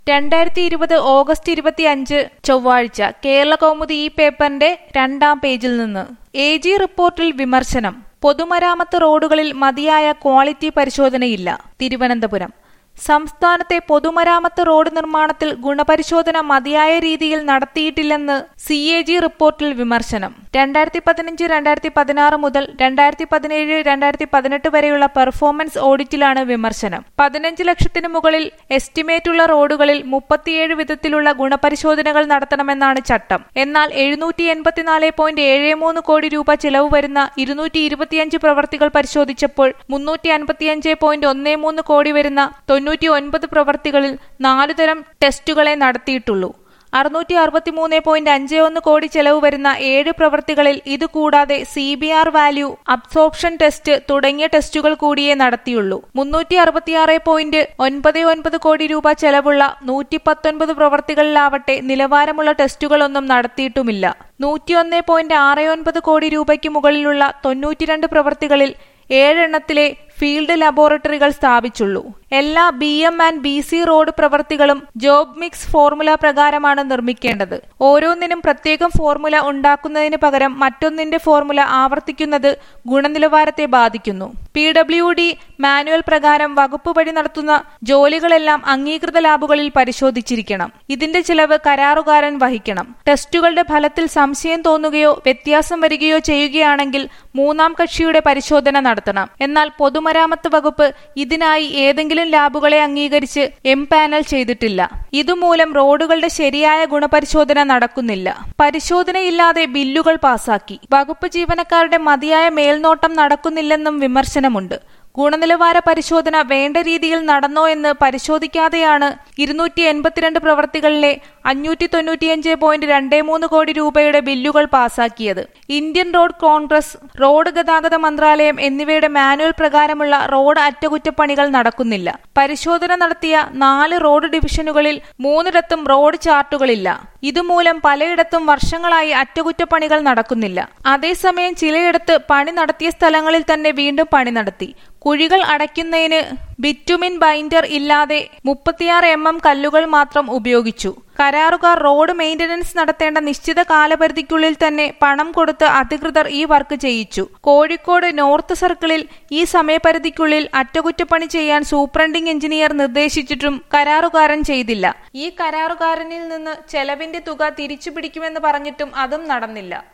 രണ്ടായിരത്തി ഇരുപത് ഓഗസ്റ്റ് ഇരുപത്തിയഞ്ച് ചൊവ്വാഴ്ച കേരള കൗമുദി ഈ പേപ്പറിന്റെ രണ്ടാം പേജിൽ നിന്ന് എ ജി റിപ്പോർട്ടിൽ വിമർശനം പൊതുമരാമത്ത് റോഡുകളിൽ മതിയായ ക്വാളിറ്റി പരിശോധനയില്ല തിരുവനന്തപുരം സംസ്ഥാനത്തെ പൊതുമരാമത്ത് റോഡ് നിർമ്മാണത്തിൽ ഗുണപരിശോധന മതിയായ രീതിയിൽ നടത്തിയിട്ടില്ലെന്ന് സി എ ജി റിപ്പോർട്ടിൽ വിമർശനം രണ്ടായിരത്തി പതിനഞ്ച് രണ്ടായിരത്തി പതിനാറ് മുതൽ രണ്ടായിരത്തി പതിനേഴ് രണ്ടായിരത്തി പതിനെട്ട് വരെയുള്ള പെർഫോമൻസ് ഓഡിറ്റിലാണ് വിമർശനം പതിനഞ്ച് ലക്ഷത്തിന് മുകളിൽ എസ്റ്റിമേറ്റുള്ള റോഡുകളിൽ മുപ്പത്തിയേഴ് വിധത്തിലുള്ള ഗുണപരിശോധനകൾ നടത്തണമെന്നാണ് ചട്ടം എന്നാൽ എഴുന്നൂറ്റി എൺപത്തിനാല് പോയിന്റ് ഏഴ് മൂന്ന് കോടി രൂപ ചിലവ് വരുന്ന ഇരുന്നൂറ്റി ഇരുപത്തിയഞ്ച് പ്രവർത്തികൾ പരിശോധിച്ചപ്പോൾ മുന്നൂറ്റി അൻപത്തിയഞ്ച് പോയിന്റ് ഒന്ന് മൂന്ന് കോടി വരുന്ന തൊണ്ണൂറ്റി ഒൻപത് പ്രവർത്തികളിൽ നാലുതരം ടെസ്റ്റുകളെ നടത്തിയിട്ടുള്ളൂ അറുന്നൂറ്റി അറുപത്തിമൂന്ന് പോയിന്റ് അഞ്ച് ഒന്ന് കോടി ചെലവ് വരുന്ന ഏഴ് പ്രവൃത്തികളിൽ ഇതുകൂടാതെ C B R value absorption test തുടങ്ങിയ ടെസ്റ്റുകൾ കൂടിയേ നടത്തിയുള്ളൂ മുന്നൂറ്റി അറുപത്തിയാറ് പോയിന്റ് ഒൻപത് ഒൻപത് കോടി രൂപ ചെലവുള്ള നൂറ്റി പത്തൊൻപത് പ്രവൃത്തികളിലാവട്ടെ നിലവാരമുള്ള ടെസ്റ്റുകളൊന്നും നടത്തിയിട്ടുമില്ല നൂറ്റിയൊന്ന് പോയിന്റ് ആറ് ഒൻപത് കോടി രൂപയ്ക്ക് മുകളിലുള്ള തൊണ്ണൂറ്റിരണ്ട് പ്രവൃത്തികളിൽ ഏഴെണ്ണത്തിലെ ഫീൽഡ് ലബോറട്ടറികൾ സ്ഥാപിച്ചുള്ളൂ എല്ലാ B M and B C road പ്രവൃത്തികളും ജോബ് മിക്സ് ഫോർമുല പ്രകാരമാണ് നിർമ്മിക്കേണ്ടത് ഓരോന്നിനും പ്രത്യേകം ഫോർമുല ഉണ്ടാക്കുന്നതിന് പകരം മറ്റൊന്നിന്റെ ഫോർമുല ആവർത്തിക്കുന്നത് ഗുണനിലവാരത്തെ ബാധിക്കുന്നു പി ഡബ്ല്യു ഡി മാനുവൽ പ്രകാരം വകുപ്പ് വഴി നടത്തുന്ന ജോലികളെല്ലാം അംഗീകൃത ലാബുകളിൽ പരിശോധിച്ചിരിക്കണം ഇതിന്റെ ചിലവ് കരാറുകാരൻ വഹിക്കണം ടെസ്റ്റുകളുടെ ഫലത്തിൽ സംശയം തോന്നുകയോ വ്യത്യാസം വരികയോ ചെയ്യുകയാണെങ്കിൽ മൂന്നാം കക്ഷിയുടെ പരിശോധന നടത്തണം എന്നാൽ പൊതുമരാമത്ത് വകുപ്പ് ഇതിനായി ഏതെങ്കിലും ലാബുകളെ അംഗീകരിച്ച് എം പാനൽ ചെയ്തിട്ടില്ല ഇതുമൂലം റോഡുകളുടെ ശരിയായ ഗുണപരിശോധന നടക്കുന്നില്ല പരിശോധനയില്ലാതെ ബില്ലുകൾ പാസാക്കി വകുപ്പ് ജീവനക്കാരുടെ മതിയായ മേൽനോട്ടം നടക്കുന്നില്ലെന്നും വിമർശനമുണ്ട് ഗുണനിലവാര പരിശോധന വേണ്ട രീതിയിൽ നടന്നോ എന്ന് പരിശോധിക്കാതെയാണ് ഇരുന്നൂറ്റി എൺപത്തിരണ്ട് പ്രവർത്തികളിലെ അഞ്ഞൂറ്റി തൊണ്ണൂറ്റിയഞ്ച് പോയിന്റ് രണ്ട് മൂന്ന് കോടി രൂപയുടെ ബില്ലുകൾ പാസാക്കിയത് ഇന്ത്യൻ റോഡ് കോൺഗ്രസ് റോഡ് ഗതാഗത മന്ത്രാലയം എന്നിവയുടെ മാനുവൽ പ്രകാരമുള്ള റോഡ് അറ്റകുറ്റപ്പണികൾ നടക്കുന്നില്ല പരിശോധന നടത്തിയ നാല് റോഡ് ഡിവിഷനുകളിൽ മൂന്നിടത്തും റോഡ് ചാർട്ടുകളില്ല ഇതുമൂലം പലയിടത്തും വർഷങ്ങളായി അറ്റകുറ്റപ്പണികൾ നടക്കുന്നില്ല അതേസമയം ചിലയിടത്ത് പണി നടത്തിയ സ്ഥലങ്ങളിൽ തന്നെ വീണ്ടും പണി നടത്തി കുഴികൾ അടയ്ക്കുന്നതിന് ബിറ്റുമിൻ ബൈൻഡർ ഇല്ലാതെ മുപ്പത്തിയാറ് എം എം കല്ലുകൾ മാത്രം ഉപയോഗിച്ചു കരാറുകാർ റോഡ് മെയിന്റനൻസ് നടത്തേണ്ട നിശ്ചിത കാലപരിധിക്കുള്ളിൽ തന്നെ പണം കൊടുത്ത് അധികൃതർ ഈ വർക്ക് ചെയ്യിച്ചു കോഴിക്കോട് നോർത്ത് സർക്കിളിൽ ഈ സമയപരിധിക്കുള്ളിൽ അറ്റകുറ്റപ്പണി ചെയ്യാൻ സൂപ്രണ്ടിംഗ് എഞ്ചിനീയർ നിർദ്ദേശിച്ചിട്ടും കരാറുകാരൻ ചെയ്തില്ല ഈ കരാറുകാരനിൽ നിന്ന് ചെലവിന്റെ തുക തിരിച്ചു പിടിക്കുമെന്ന് പറഞ്ഞിട്ടും അതും നടന്നില്ല